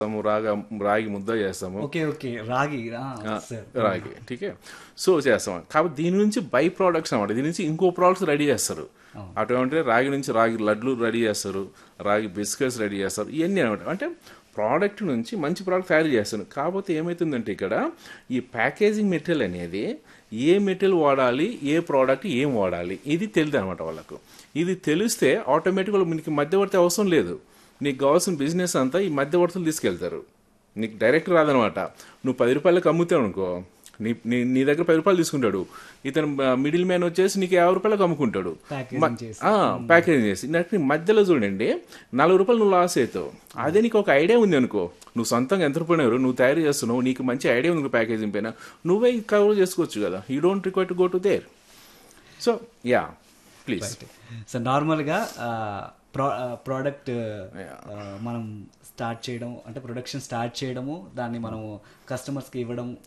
చేస్తాము రాగా రాగి ముద్ద చేస్తాము ఓకే ఓకే రాగి ఆ, సార్ రాగి ఠీకే సో చేస్తాం కాబట్టి దీని నుంచి బై ప్రోడక్ట్స్ అనమాట దీని నుంచి ఇంకో ప్రోడక్ట్స్ రెడీ చేస్తారు అటువంటి రాగి నుంచి రాగి లడ్లు రెడీ చేస్తారు రాగి బిస్కెట్స్ రెడీ చేస్తారు ఇవన్నీ అనమాట అంటే ప్రోడక్ట్ నుంచి మంచి ప్రోడక్ట్ తయారు చేస్తారు కాకపోతే ఏమవుతుందంటే ఇక్కడ ఈ ప్యాకేజింగ్ మెటీరియల్ అనేది ఏ మెటీరియల్ వాడాలి ఏ ప్రోడక్ట్ ఏం వాడాలి ఇది తెలియదు అనమాట వాళ్ళకు ఇది తెలిస్తే ఆటోమేటిక్గా మీకు మధ్యవర్తి అవసరం లేదు నీకు కావాల్సిన బిజినెస్ అంతా ఈ మధ్యవర్తులు తీసుకెళ్తారు నీకు డైరెక్ట్ రాదనమాట నువ్వు పది రూపాయలకు అమ్ముతావు అనుకో నీ నీ నీ దగ్గర పది రూపాయలు తీసుకుంటాడు ఇతను మిడిల్ మ్యాన్ వచ్చేసి నీకు యాభై రూపాయలకు అమ్ముకుంటాడు ప్యాకేజింగ్ చేసి ప్యాకేజింగ్ చేసి నాకు నీ మధ్యలో చూడండి నలభై రూపాయలు నువ్వు లాస్ అవుతావు అదే నీకు ఒక ఐడియా ఉంది అనుకో నువ్వు సొంతంగా ఎంత రూపాయలు నువ్వు తయారు చేస్తున్నావు నీకు మంచి ఐడియా ఉంది ప్యాకేజింగ్ పైన నువ్వే కవర్ చేసుకోవచ్చు కదా you don't require to go to there so yeah please so నార్మల్గా ప్రో ప్రోడక్ట్ మనం స్టార్ట్ చేయడం అంటే ప్రొడక్షన్ స్టార్ట్ చేయడము దాన్ని మనము కస్టమర్స్కి ఇవ్వడం